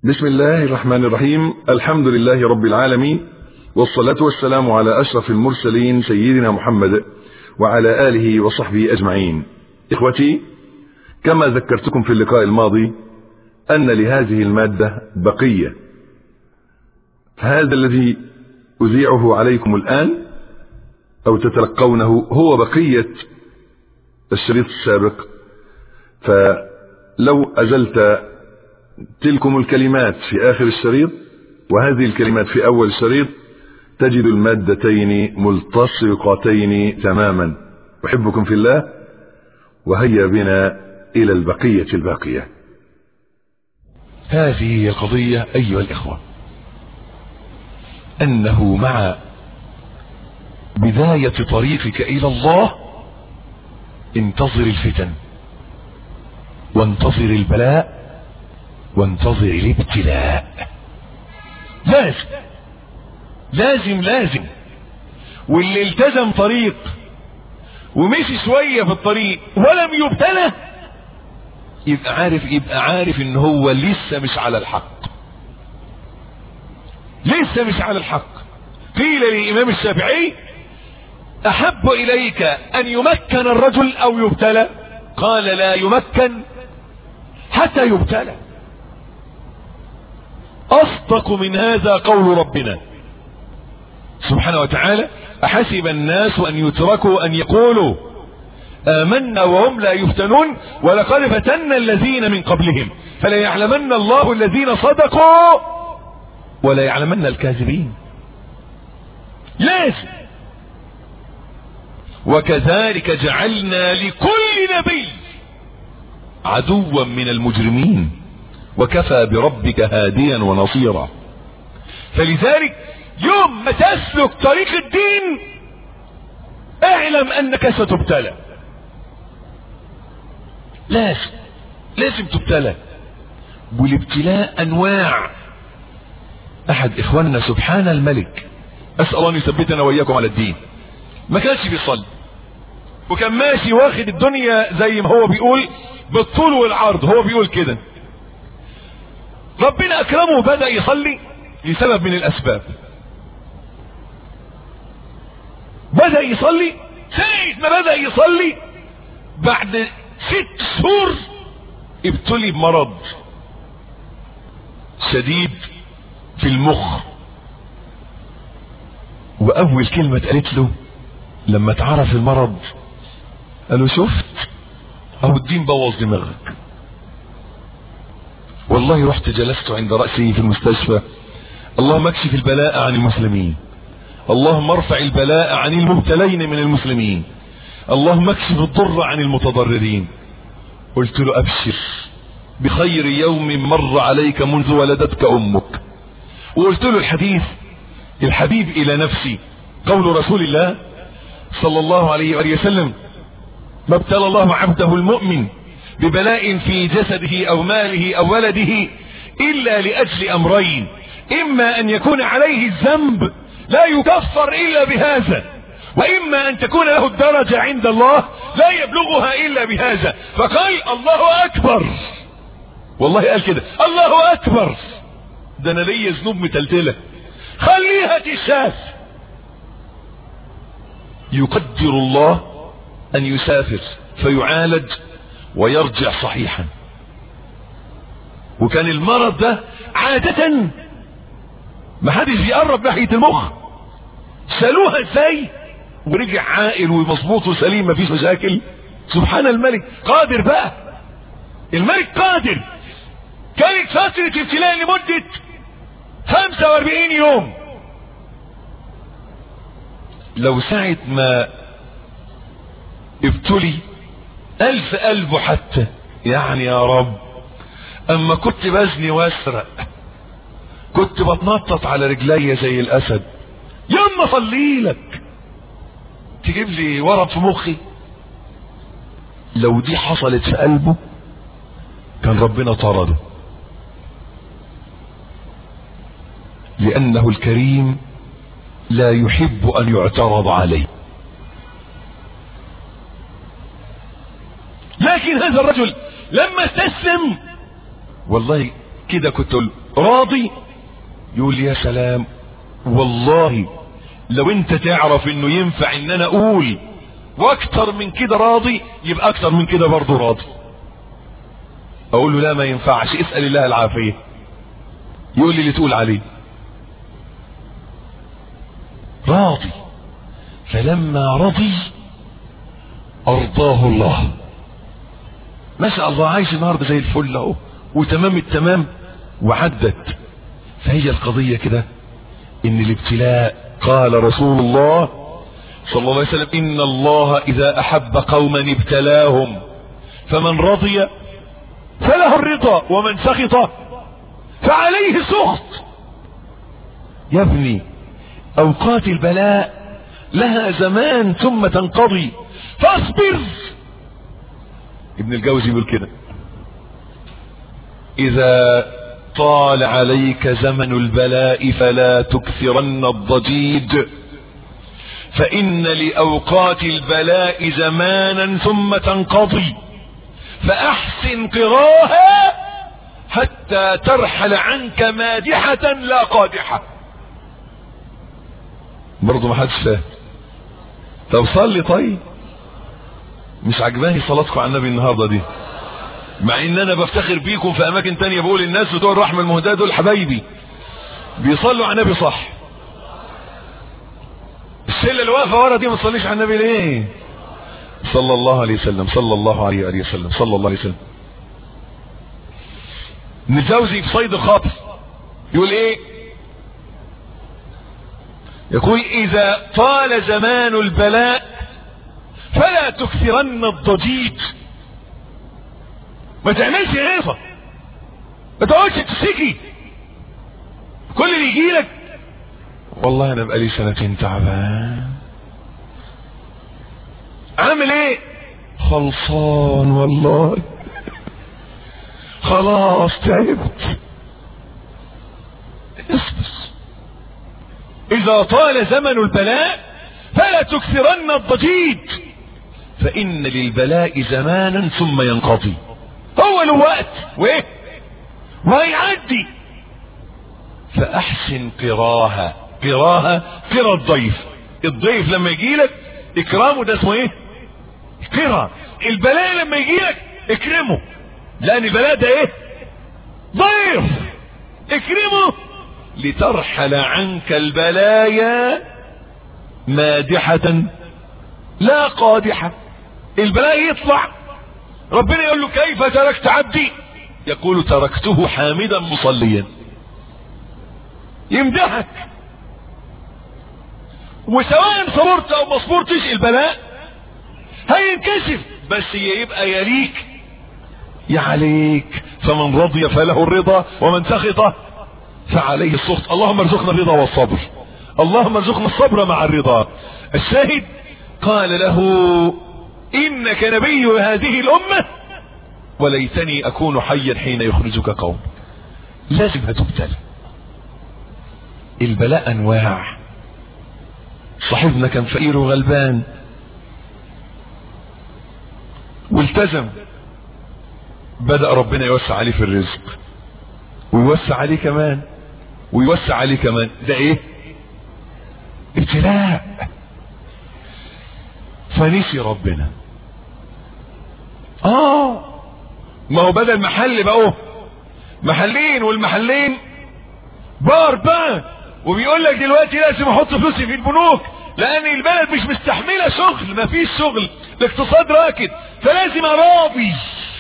بسم الله الرحمن الرحيم الحمد لله رب العالمين والصلاة والسلام على أشرف المرسلين سيدنا محمد وعلى آله وصحبه أجمعين إخوتي كما ذكرتكم في اللقاء الماضي أن لهذه المادة بقية هذا الذي أذيعه عليكم الآن أو تتلقونه هو بقية الشريط السابق فلو أزلت تلكم الكلمات في آخر الشريط وهذه الكلمات في أول الشريط تجد المادتين ملتصقتين تماما أحبكم في الله وهيا بنا إلى البقية الباقية هذه القضية أيها الإخوة أنه مع بداية طريقك إلى الله انتظر الفتن وانتظر البلاء وانتظر الابتلاء لازم لازم لازم واللي التزم طريق ومشي شوية في الطريق ولم يبتلى يبقى عارف يبقى عارف ان هو لسه مش على الحق لسه مش على الحق قيل للامام الشافعي احب اليك ان يمكن الرجل او يبتلى قال لا يمكن حتى يبتلى اصدق من هذا قول ربنا سبحانه وتعالى احسب الناس ان يتركوا ان يقولوا امنا وهم لا يفتنون ولقد فتنا الذين من قبلهم فلا يعلمن الله الذين صدقوا ولا يعلمن الكاذبين لازم وكذلك جعلنا لكل نبي عدوا من المجرمين وكفى بربك هاديا ونصيرا فلذلك يوم ما تسلك طريق الدين اعلم انك ستبتلى لازم لازم تبتلى والابتلاء انواع احد اخواننا سبحان الملك اسال ان يثبتنا واياكم على الدين ما كانش بيصلي وكان ماشي واخد الدنيا زي ما هو بيقول بالطول والعرض هو بيقول كده ربنا اكرمه وبدا يصلي لسبب من الاسباب بدا يصلي ساعة ما بدا يصلي بعد ست شهور ابتلي بمرض شديد في المخ واول كلمة اتقالت له لما اتعرف المرض قالوا شفت اهو الدين بوظ دماغك والله رحت جلست عند رأسي في المستشفى اللهم اكشف البلاء عن المسلمين اللهم ارفع البلاء عن المبتلين من المسلمين اللهم اكشف الضر عن المتضررين قلت له ابشر بخير يوم مر عليك منذ ولدتك امك وقلت له الحديث الحبيب الى نفسي قول رسول الله صلى الله عليه وآله وسلم ما ابتلى الله عبده المؤمن ببلاء في جسده او ماله او ولده الا لاجل امرين اما ان يكون عليه الذنب لا يكفر الا بهذا واما ان تكون له الدرجة عند الله لا يبلغها الا بهذا فقال الله اكبر والله قال كده الله اكبر ده انا ليا ذنوب متلتلة خليها تشاف يقدر الله ان يسافر فيعالج ويرجع صحيحا وكان المرض ده عادة ما حدش بيقرب ناحية المخ سالوها ازاي ورجع عاقل ومظبوط وسليم مفيش مشاكل سبحان الملك قادر بقى الملك قادر كانت فترة ابتلاء لمدة 45 يوم لو ساعة ما ابتلي ألف قلبه حتى يعني يا رب أما كنت بزني واسرق كنت بتنطط على رجلي زي الأسد يما صلي لك تجيب لي ورم في مخي لو دي حصلت في قلبه كان ربنا طرده لأنه الكريم لا يحب أن يعترض عليه لكن هذا الرجل لما استسلم والله كده كنت اقول راضي يقول لي يا سلام والله لو انت تعرف انه ينفع ان انا اقول واكتر من كده راضي يبقى اكتر من كده برضه راضي اقول له لا ما ينفعش اسأل الله العافية يقول لي اللي تقول عليه راضي فلما رضي ارضاه الله ما شاء الله عايش النهارده زي الفل اهو وتمام التمام وعدت فهي القضية كده ان الابتلاء قال رسول الله صلى الله عليه وسلم ان الله اذا احب قوما ابتلاهم فمن رضي فله الرضا ومن سخط فعليه سخط يا ابني اوقات البلاء لها زمان ثم تنقضي فاصبر ابن الجوزي يقول كده اذا طال عليك زمن البلاء فلا تكثرن الضجيج فان لاوقات البلاء زمانا ثم تنقضي فاحسن قراها حتى ترحل عنك مادحة لا قادحة برضه ما حدش فاهم طب صلي طيب مش عجباني صلاتكم على النبي النهارده دي مع ان انا بفتخر بيكم في اماكن تانية بقول الناس بتوع الرحمة المهداة دول حبايبي بيصلوا على النبي صح الشلة اللي واقفة ورا دي ما تصليش على النبي ليه صلى الله عليه وسلم صلى الله عليه وآله وسلم صلى الله عليه وسلم نجوزي في صيد الخاطر يقول ايه يقول اذا طال زمان البلاء فلا تكثرن الضجيج ما تعملش غيظة ما تقعدش تشتكي كل اللي يجي لك والله انا بقالي سنتين تعبان عامل ايه خلصان والله خلاص تعبت اصبر اذا طال زمن البلاء فلا تكثرن الضجيج فان للبلاء زمانا ثم ينقضي هو له وقت وايه وهيعدي فاحسن قراها قراها قرا الضيف الضيف لما يجي لك اكرامه ده اسمه ايه قرا البلاء لما يجي لك اكرمه لان البلاء ده ايه ضيف اكرمه لترحل عنك البلايا مادحة لا قادحة البلاء يطلع ربنا يقول له كيف تركت عبدي يقول تركته حامدا مصليا يمدحك وسواء صبرت او ما صبرتش البلاء هينكشف بس يبقى يليك يا عليك فمن رضي فله الرضا ومن سخط فعليه السخط اللهم ارزقنا الرضا والصبر اللهم ارزقنا الصبر مع الرضا الشاهد قال له انك نبي هذه الامة وليتني اكون حيا حين يخرجك قوم لازم هتبتلى البلاء انواع صاحبنا كان فقير وغلبان والتزم بدأ ربنا يوسع عليه في الرزق ويوسع عليه كمان ويوسع عليه كمان ده ايه ابتلاء فنسي ربنا اه ما هو بدل محل بقوا محلين والمحلين بار بان وبيقول لك دلوقتي لازم احط فلوسي في البنوك لان البلد مش مستحمله شغل ما فيش شغل الاقتصاد راكد فلازم اراضي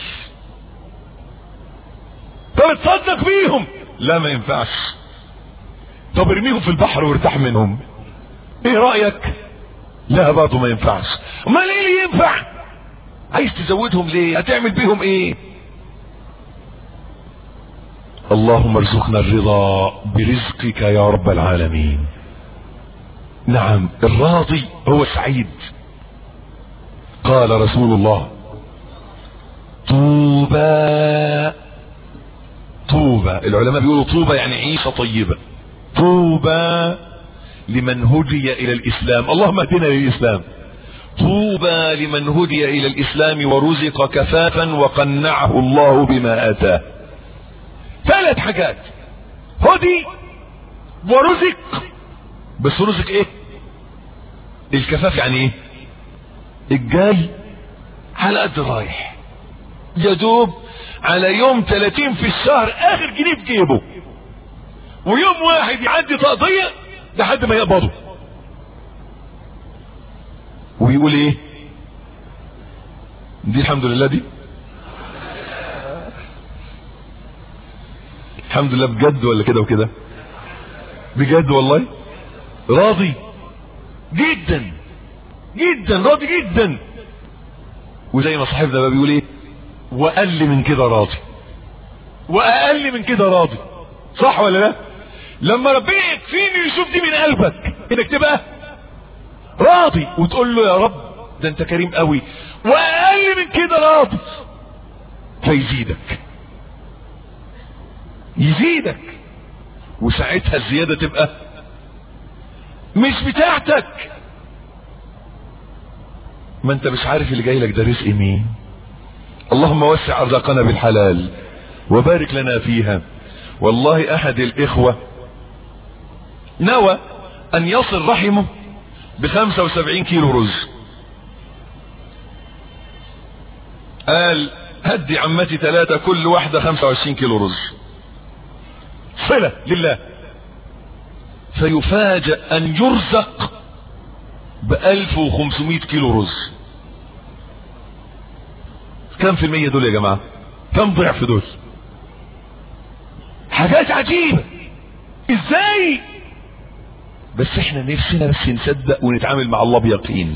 طب تصدق بيهم لا ما ينفعش طب ارميهم في البحر وارتاح منهم ايه رأيك لا برضه ما ينفعش امال ايه اللي ينفع عايز تزودهم ليه هتعمل بيهم ايه اللهم ارزقنا الرضا برزقك يا رب العالمين نعم الراضي هو سعيد قال رسول الله طوبى طوبى العلماء بيقولوا طوبى يعني عيشة طيبة طوبى لمن هدي الى الاسلام اللهم اهدنا للاسلام طوبى لمن هدي الى الاسلام ورزق كفافا وقنعه الله بما اتاه ثلاث حاجات هدي ورزق بس رزق ايه الكفاف يعني ايه الجاي على قد رايح يا دوب على يوم 30 في الشهر اخر جنيه في جيبه ويوم واحد يعدي تقضية لحد ما يقبضه ويقول ايه دي الحمد لله دي الحمد لله بجد ولا كده وكده بجد والله راضي جدا جدا راضي جدا وزي ما صاحبنا بقى بيقول ايه واقل من كده راضي واقل من كده راضي صح ولا لا لما ربنا يكفيني يشوف دي من قلبك انك تبقى راضي وتقول له يا رب ده انت كريم قوي واقل من كده راضي فيزيدك يزيدك وساعتها الزيادة تبقى مش بتاعتك ما انت مش عارف اللي جاي لك ده رزق مين اللهم وسع ارزاقنا بالحلال وبارك لنا فيها والله احد الاخوة نوى ان يصل رحمه بخمسة وسبعين كيلو رز قال هدي عمتي ثلاثة كل واحدة خمسة وعشرين كيلو رز صلة لله فيفاجأ ان يرزق بألف وخمسمائة كيلو رز كم في المية دول يا جماعة كم ضعف دول حاجات عجيبة ازاي بس احنا نفسنا بس نصدق ونتعامل مع الله بيقين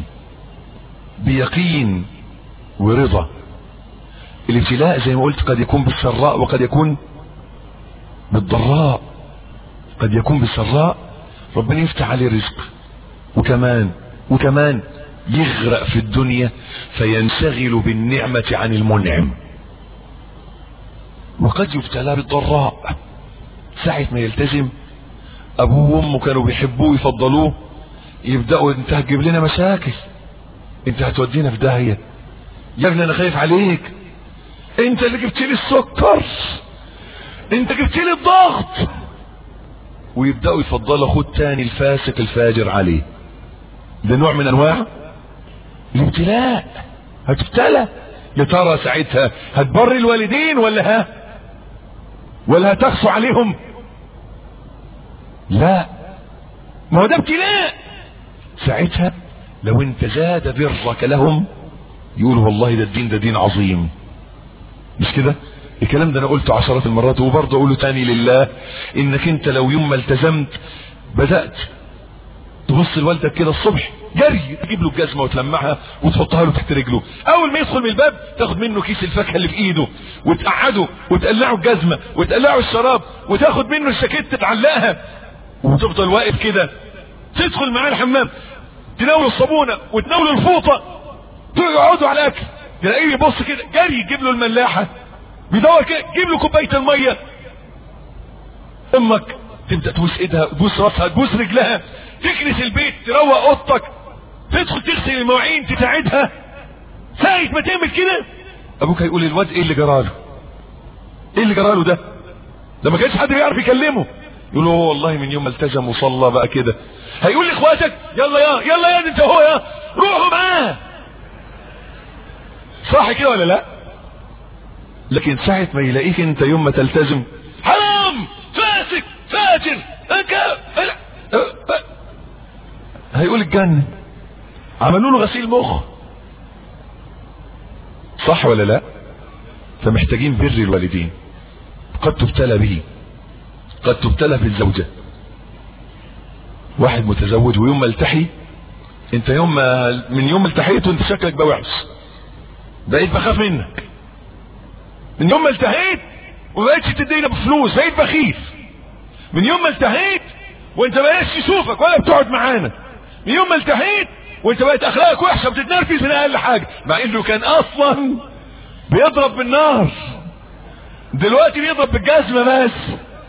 بيقين ورضا الابتلاء زي ما قلت قد يكون بالسراء وقد يكون بالضراء قد يكون بالسراء ربنا يفتح عليه رزق وكمان وكمان يغرق في الدنيا فينشغل بالنعمة عن المنعم وقد يبتلى بالضراء ساعة ما يلتزم ابوه وامه كانوا بيحبوه ويفضلوه يبدأوا انت هتجيب لنا مشاكل انت هتودينا في داهية يا ابني انا خايف عليك انت اللي جبت لي السكر انت جبت لي الضغط ويبدأوا يفضلوا اخوه التاني الفاسق الفاجر عليه ده نوع من انواع الابتلاء هتبتلى يا ترى ساعتها هتبر الوالدين ولا ها ولا هتقسو عليهم لا ما هو ده ابتلاء ساعتها لو انت زاد برك لهم يقولوا والله ده الدين ده دين عظيم مش كده الكلام ده انا قلته عشرات المرات وبرضه اقوله تاني لله انك انت لو يوم ما التزمت بدأت تبص لوالدك كده الصبح جري تجيب له الجزمه وتلمعها وتحطها له تحت رجله اول ما يدخل من الباب تاخد منه كيس الفاكهه اللي في ايده وتقعده وتقلعه الجزمه وتقلعه الشراب وتاخد منه الشاكيت تعلقها وتفضل واقف كده تدخل معاه الحمام تناوله الصابونه وتناوله الفوطه تقعدوا على الاكل تلاقيه يبص كده جري يجيب له الملاحه بيدور كده جيب له كوبايه الميه امك تبدا تبوس ايدها تبوس راسها تبوس رجلها تكنس البيت تروق اوضتك تدخل تغسل المواعين تساعدها ساعة ما تعمل كده ابوك هيقول الواد ايه اللي جراله ايه اللي جراله ده ده ما كانش حد بيعرف يكلمه يقول له هو والله من يوم ما التزم وصلى بقى كده هيقول لاخواتك يلا يا يلا يا انت هو يا روحوا معاه صح كده ولا لا لكن ساعة ما يلاقيك انت يوم ما تلتزم حرام فاسق فاجر أنك... هيقول الجنة عملوا له غسيل مخ صح ولا لا فمحتاجين بر الوالدين قد تبتلى به قد تبتلى بالزوجة واحد متزوج ويوم ما التحي انت يوم ما من يوم ما التحيت وانت شكلك بقى وحش بقيت بخاف منك من يوم ما التهيت وما بقتش تدينا بفلوس بقيت بخيف من يوم ما التهيت وانت ما بقتش تشوفك ولا بتقعد معانا من يوم ما التهيت وانت بقت اخلاقك وحشه بتتنرفز من اقل حاجه مع انه كان اصلا بيضرب بالنار دلوقتي بيضرب بالجزمه بس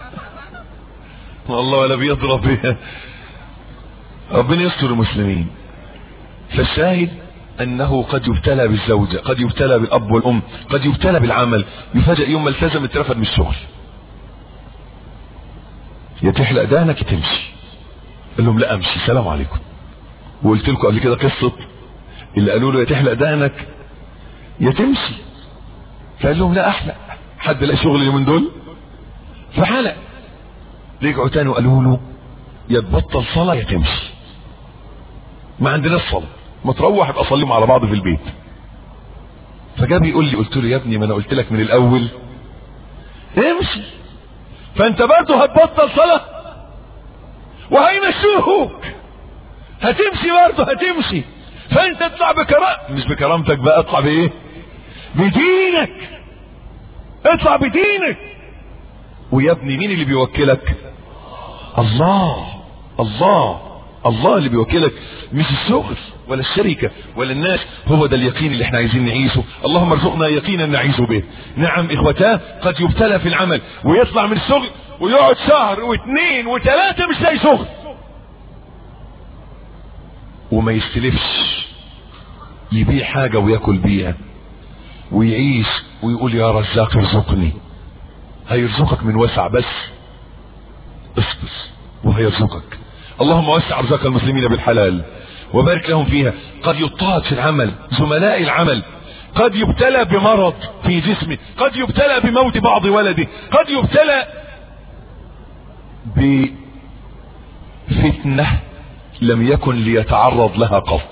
والله ولا بيضرب بيها ربنا يستر المسلمين فالشاهد انه قد يبتلى بالزوجة قد يبتلى بالاب والام قد يبتلى بالعمل يفاجئ يوم ما التزم اترفد من الشغل يا تحلق دهنك يا تمشي قال لهم لا امشي سلام عليكم وقلت لكم قبل كده قصه اللي قالوا له يا تحلق دهنك يا تمشي فقال لهم لا احلق حد لاقي شغل اليومين دول فحلق رجعوا تاني وقالوا له يا تبطل صلاه يا تمشي ما عندناش صلاه ما تروح ابقى صليهم على بعض في البيت فجاب يقول لي قلت له يا ابني ما انا قلت لك من الاول امشي فانت برضه هتبطل صلاه وهيمشوك هتمشي برضه هتمشي فانت اطلع بكرام مش بكرامتك بقى اطلع بايه بدينك اطلع بدينك ويا ابني مين اللي بيوكلك الله الله الله اللي بيوكلك مش الشغل ولا الشركة ولا الناس هو ده اليقين اللي احنا عايزين نعيشه اللهم ارزقنا يقينا نعيش به نعم اخوتاه قد يبتلى في العمل ويطلع من الشغل ويقعد شهر واثنين وثلاثة مش لاقي شغل وما يستلفش يبيع حاجة وياكل بيها ويعيش ويقول يا رزاق ارزقني هيرزقك من وسع بس اصبر وهيرزقك اللهم وسع ارزاق المسلمين بالحلال وبارك لهم فيها قد يضطهد في العمل زملاء العمل قد يبتلى بمرض في جسمه قد يبتلى بموت بعض ولده قد يبتلى بفتنة لم يكن ليتعرض لها قط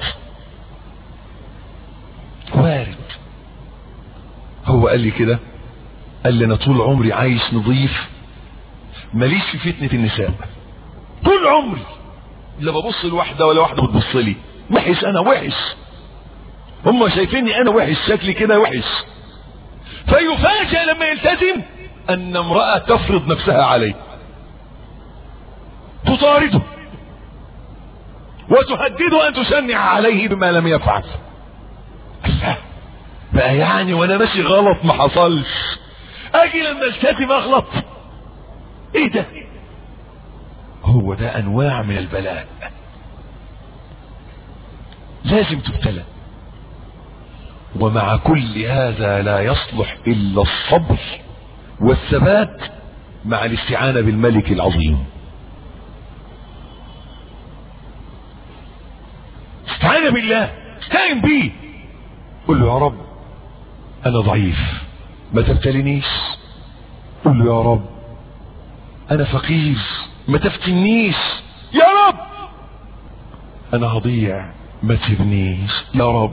وارد هو قال لي كده قال لي انا طول عمري عايش نظيف ماليش في فتنة النساء طول عمري لا ببص لواحدة ولا واحدة بتبص لي وحش انا وحش هم شايفيني انا وحش شكلي كده وحش فيفاجأ لما يلتزم ان امرأة تفرض نفسها عليه تطارده وتهدده ان تشنع عليه بما لم يفعل الله بقى يعني وانا ماشي غلط ما حصلش اجي لما التزم اغلط ايه ده هو ده انواع من البلاء لازم تبتلى ومع كل هذا لا يصلح الا الصبر والثبات مع الاستعانة بالملك العظيم استعانة بالله استعين بيه قل له يا رب انا ضعيف ما تبتلنيش قل له يا رب انا فقير ما تفتنيش يا رب انا هضيع ما تسيبنيش يا رب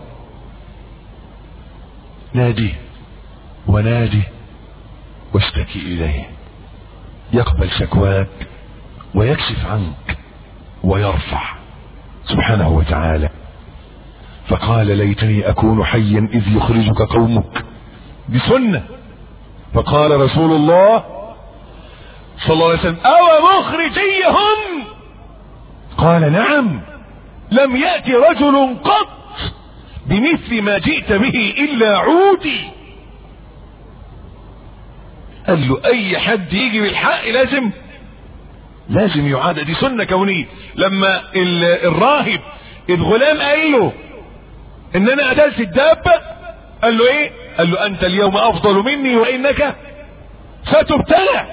نادي ونادي واشتكي اليه يقبل شكواك ويكشف عنك ويرفع سبحانه وتعالى فقال ليتني اكون حيا اذ يخرجك قومك بسنه فقال رسول الله صلى الله عليه وسلم او مخرجيهم قال نعم لم يأتي رجل قط بمثل ما جئت به الا عودي قال له اي حد يجي بالحق لازم لازم يعاد دي سنة كونية لما الراهب الغلام قال له ان انا قتلت الدابة قال له ايه قال له انت اليوم افضل مني وانك ستبتلع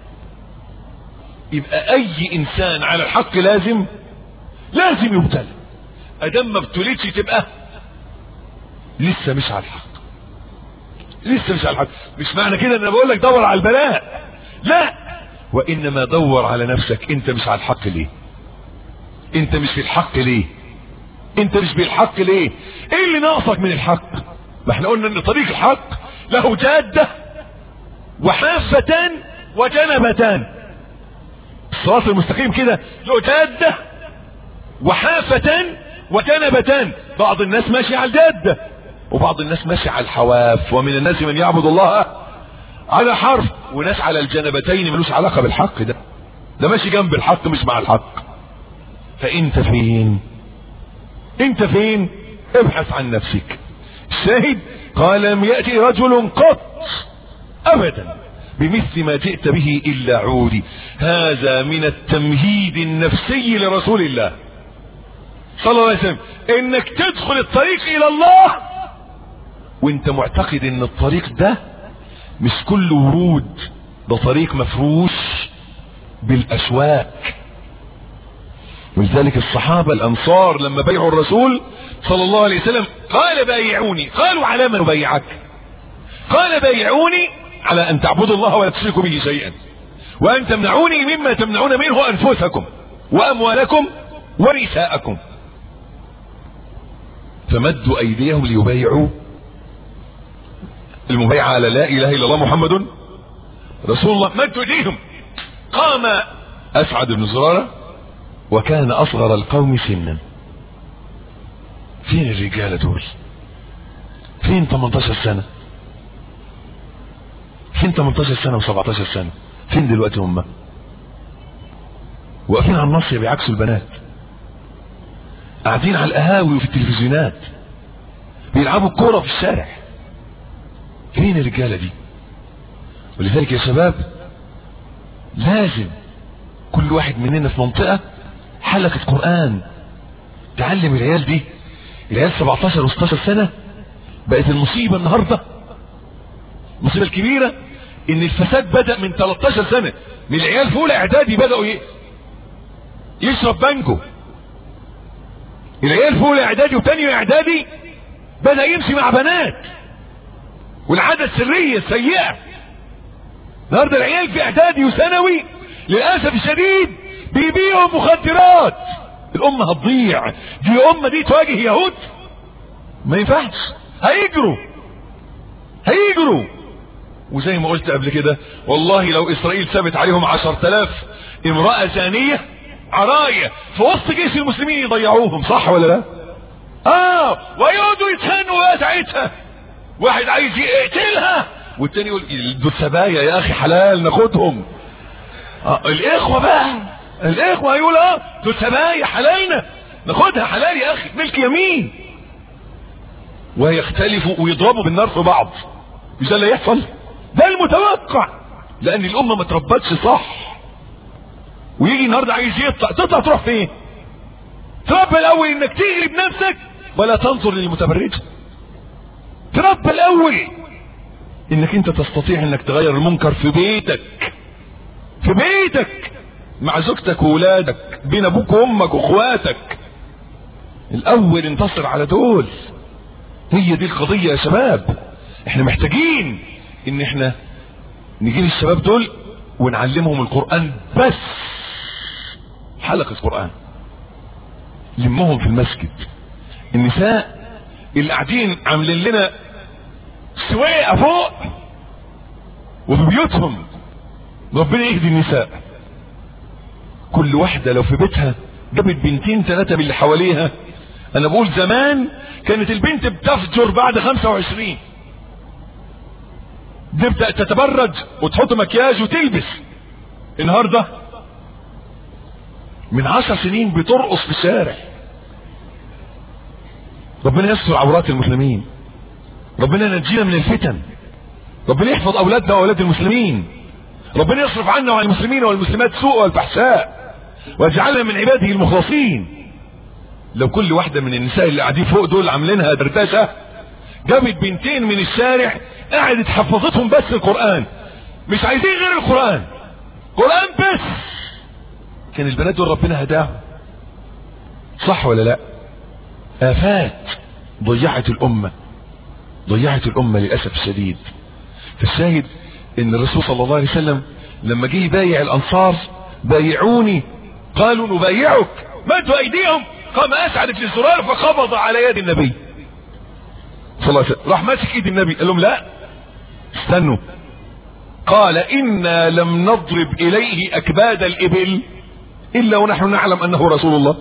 يبقى اي انسان على الحق لازم لازم يبتلى ادام ما ابتليتش تبقى لسه مش على الحق لسه مش على الحق مش معنى كده ان انا بقول لك دور على البلاء لا وانما دور على نفسك انت مش على الحق ليه انت مش في الحق ليه انت مش بالحق ليه ايه اللي ناقصك من الحق ما احنا قلنا ان طريق الحق له جادة وحافتان وجنبتان الصراط المستقيم كده له جادة وحافتان وجنبتان بعض الناس ماشي على الجادة وبعض الناس ماشي على الحواف ومن الناس من يعبد الله على حرف وناس على الجنبتين ملوش علاقة بالحق ده ده ماشي جنب الحق مش مع الحق فانت فين انت فين ابحث عن نفسك الشاهد قال لم يأتي رجل قط ابدا بمثل ما جئت به الا عودي هذا من التمهيد النفسي لرسول الله صلى الله عليه وسلم انك تدخل الطريق الى الله وانت معتقد ان الطريق ده مش كله ورود ده طريق مفروش بالاشواك ولذلك الصحابة الانصار لما بيعوا الرسول صلى الله عليه وسلم قال بايعوني قالوا على ما نبيعك قال بايعوني على ان تعبدوا الله ولا تشركوا به شيئا وان تمنعوني مما تمنعون منه انفسكم واموالكم ونساءكم فمدوا ايديهم ليبايعوا المبايعة على لا اله الا الله محمد رسول الله مدوا ايديهم قام اسعد بن زرارة وكان اصغر القوم سنا فين الرجالة دول فين 18 سنة فين 18 سنة و17 سنة فين دلوقتي هم واقفين على النص بيعكسوا البنات قاعدين على القهاوي وفي التلفزيونات بيلعبوا الكورة في الشارع فين الرجالة دي ولذلك يا شباب لازم كل واحد مننا في منطقة حلقة قرآن تعلم العيال دي العيال 17 و16 سنة بقت المصيبة النهاردة المصيبة الكبيرة ان الفساد بدأ من 13 سنة من العيال في اولى اعدادي بدأوا ي... يشرب بانجو العيال في اولى اعدادي وثاني اعدادي بدأ يمشي مع بنات والعادة السرية السيئة النهارده العيال في اعدادي وثانوي للاسف الشديد بيبيعوا مخدرات الامه هتضيع دي امه دي تواجه يهود ما ينفعش هيجروا هيجروا وزي ما قلت قبل كده والله لو اسرائيل سابت عليهم عشر تلاف امرأة زانية عراية في وسط جيش المسلمين يضيعوهم صح ولا لا اه ويقعدوا يتخانقوا بقى ساعتها واحد عايز يقتلها والتاني يقول دول سبايا يا اخي حلال ناخدهم آه الاخوة بقى الاخوة يقول اه دول سبايا حلالنا ناخدها حلال يا اخي ملك يمين ويختلفوا ويضربوا بالنار في بعض مش ده اللي يحصل ده المتوقع لان الامه ما تربتش صح ويجي النهارده عايز يطلع تطلع تروح فين تربى الاول انك تجري بنفسك ولا تنظر للمتبرج تربى الاول انك انت تستطيع انك تغير المنكر في بيتك في بيتك مع زوجتك وولادك بين ابوك وامك واخواتك الاول انتصر على دول هي دي القضية يا شباب احنا محتاجين ان احنا نجيب الشباب دول ونعلمهم القرآن بس حلقة قرآن لمهم في المسجد النساء اللي قاعدين عاملين لنا سواقة فوق وفي بيوتهم ربنا يهدي النساء كل واحدة لو في بيتها جابت بنتين ثلاثة من اللي حواليها انا بقول زمان كانت البنت بتفجر بعد 25 تبدأ تتبرج وتحط مكياج وتلبس النهاردة من عشر سنين بترقص في الشارع ربنا يستر عورات المسلمين ربنا ينجينا من الفتن ربنا يحفظ اولادنا واولاد المسلمين ربنا يصرف عنا وعن المسلمين والمسلمات سوء والفحشاء ويجعلنا من عباده المخلصين لو كل واحدة من النساء اللي قاعدين فوق دول عاملينها دردشة جابت بنتين من الشارع قعدت حفظتهم بس القرآن مش عايزين غير القرآن قرآن بس كان البنات دول ربنا هداهم صح ولا لا آفات ضيعت الأمة ضيعت الأمة للأسف الشديد فالشاهد ان الرسول صلى الله عليه وسلم لما جه يبايع الأنصار بايعوني قالوا نبايعك مدوا أيديهم قام اسعد بن زرار فقبض على يد النبي صلى الله عليه وسلم راح ماسك ايد النبي قال لهم لا استنوا قال انا لم نضرب اليه اكباد الابل الا ونحن نعلم انه رسول الله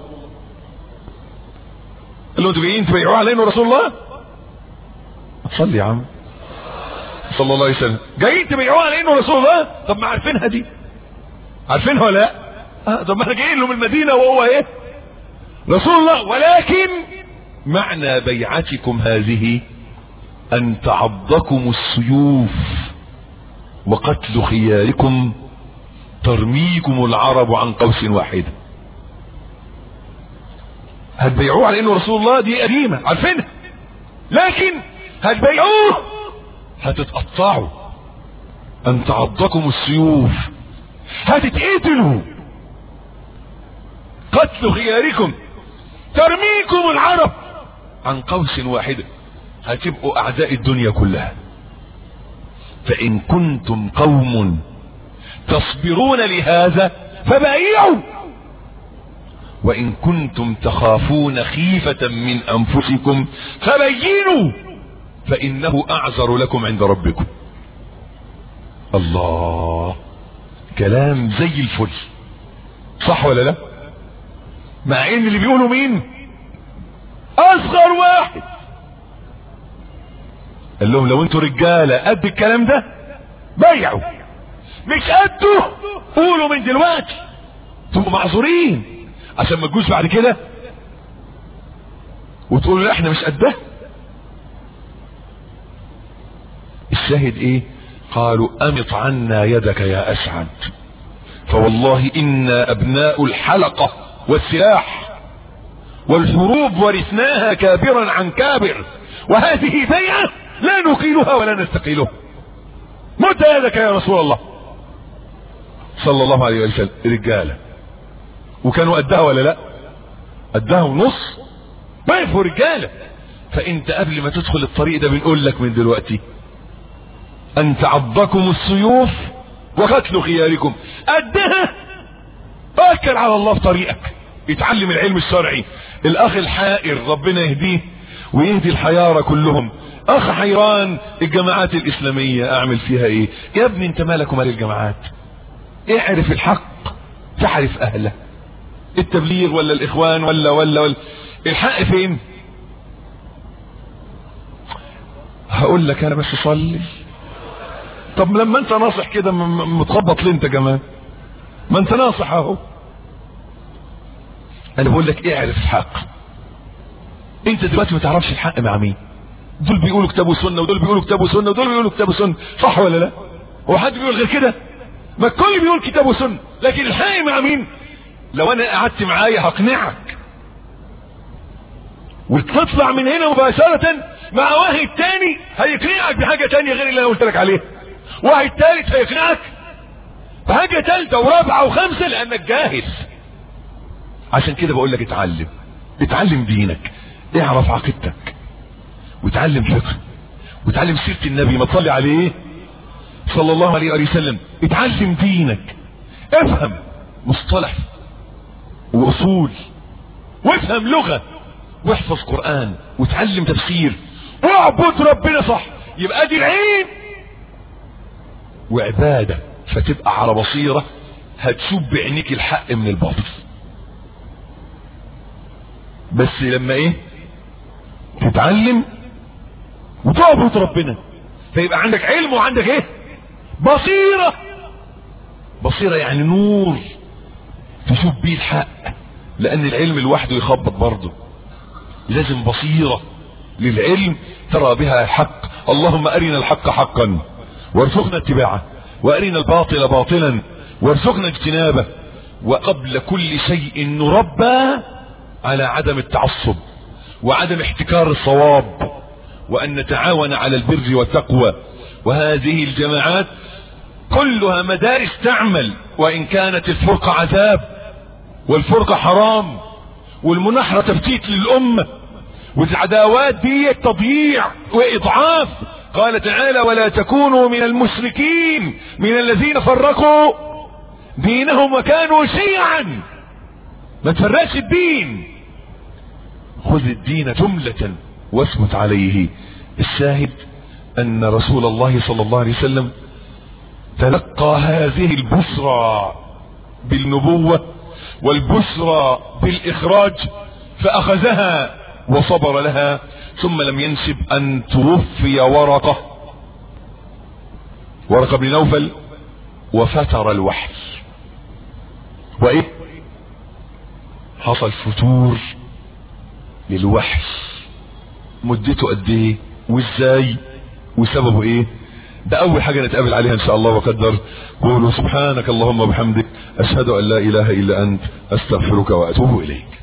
قال له انتوا جايين تبيعوه على انه رسول الله صلي يا عم صلى الله عليه وسلم جايين تبيعوه على انه رسول الله طب ما عارفينها دي عارفينها ولا لا آه طب ما احنا جايين له من المدينه وهو ايه رسول الله ولكن معنى بيعتكم هذه ان تعضكم السيوف وقتل خياركم ترميكم العرب عن قوس واحدة هتبيعوه على انه رسول الله دي قديمة عارفينها لكن هتبيعوه هتتقطعوا ان تعضكم السيوف هتتقتلوا قتل خياركم ترميكم العرب عن قوس واحدة هتبقوا اعداء الدنيا كلها فان كنتم قوم تصبرون لهذا فبايعوا وان كنتم تخافون خيفة من انفسكم فبينوا فانه اعذر لكم عند ربكم الله كلام زي الفل صح ولا لا مع ان اللي بيقولوا مين اصغر واحد قال لهم لو انتوا رجاله قد الكلام ده بيعوا مش قده قولوا من دلوقتي تبقوا معذورين عشان ما تجوش بعد كده وتقولوا لا احنا مش قده الشاهد ايه قالوا امط عنا يدك يا اسعد فوالله انا ابناء الحلقة والسلاح والحروب ورثناها كابرا عن كابر وهذه بيعة لا نقيلها ولا نستقيلها مد يدك يا رسول الله صلى الله عليه وسلم رجالة وكانوا قدها ولا لا قدها ونص وقفوا رجالة فانت قبل ما تدخل الطريق ده بنقول لك من دلوقتي ان تعضكم السيوف وقتل خياركم قدها توكل على الله في طريقك اتعلم العلم الشرعي الاخ الحائر ربنا يهديه ويهدي الحيارى كلهم اخ حيران الجماعات الاسلامية اعمل فيها ايه يا ابني انت مالك ومال الجماعات اعرف الحق تعرف اهله التبليغ ولا الاخوان ولا ولا, ولا الحق فين هقول لك انا بس صلي طب لما انت ناصح كده متخبط ليه انت كمان ما انت ناصح اهو انا بقول لك اعرف الحق انت دلوقتي ما تعرفش الحق مع مين دول بيقولوا كتاب وسنه ودول بيقولوا كتاب وسنه ودول بيقولوا كتاب وسنه صح ولا لا هو حد بيقول غير كده ما الكل بيقول كتاب وسنه لكن الحق مع مين لو انا قعدت معايا هقنعك وتطلع من هنا مباشرة مع واحد تاني هيقنعك بحاجة تانية غير اللي انا قلت لك عليها واحد تالت هيقنعك بحاجة تالتة ورابعة وخمسة لانك جاهز عشان كده بقول لك اتعلم اتعلم دينك اعرف عقيدتك وتعلم فقه وتعلم سيرة النبي ما تصلي عليه صلى الله عليه وآله وسلم اتعلم دينك افهم مصطلح واصول وافهم لغة واحفظ قرآن وتعلم تفسير واعبد ربنا صح يبقى دي العين وعبادة فتبقى على بصيرة هتشوف بعينيك الحق من الباطل بس لما ايه تتعلم وتعبد ربنا فيبقى عندك علم وعندك ايه بصيرة بصيرة يعني نور تشوف بيه الحق لان العلم لوحده يخبط برضه لازم بصيرة للعلم ترى بها الحق اللهم ارنا الحق حقا وارزقنا اتباعه وارنا الباطل باطلا وارزقنا اجتنابه وقبل كل شيء نربى على عدم التعصب وعدم احتكار الصواب وان نتعاون على البر والتقوى وهذه الجماعات كلها مدارس تعمل وان كانت الفرقة عذاب والفرقة حرام والمناحرة تفتيت للأمة والعداوات دي تضييع وإضعاف قال تعالى ولا تكونوا من المشركين من الذين فرقوا دينهم وكانوا شيعا ما تفرقش الدين خذ الدين جملة واثبت عليه الشاهد أن رسول الله صلى الله عليه وسلم تلقى هذه البشرى بالنبوة والبشرى بالإخراج فأخذها وصبر لها ثم لم ينسب أن توفي ورقة ورقة بن نوفل وفتر الوحي وإيه حصل فتور للوحي مدته قد ايه وازاي وسببه ايه ده اول حاجة نتقابل عليها ان شاء الله وقدر قولوا سبحانك اللهم وبحمدك اشهد ان لا اله الا انت استغفرك واتوب اليك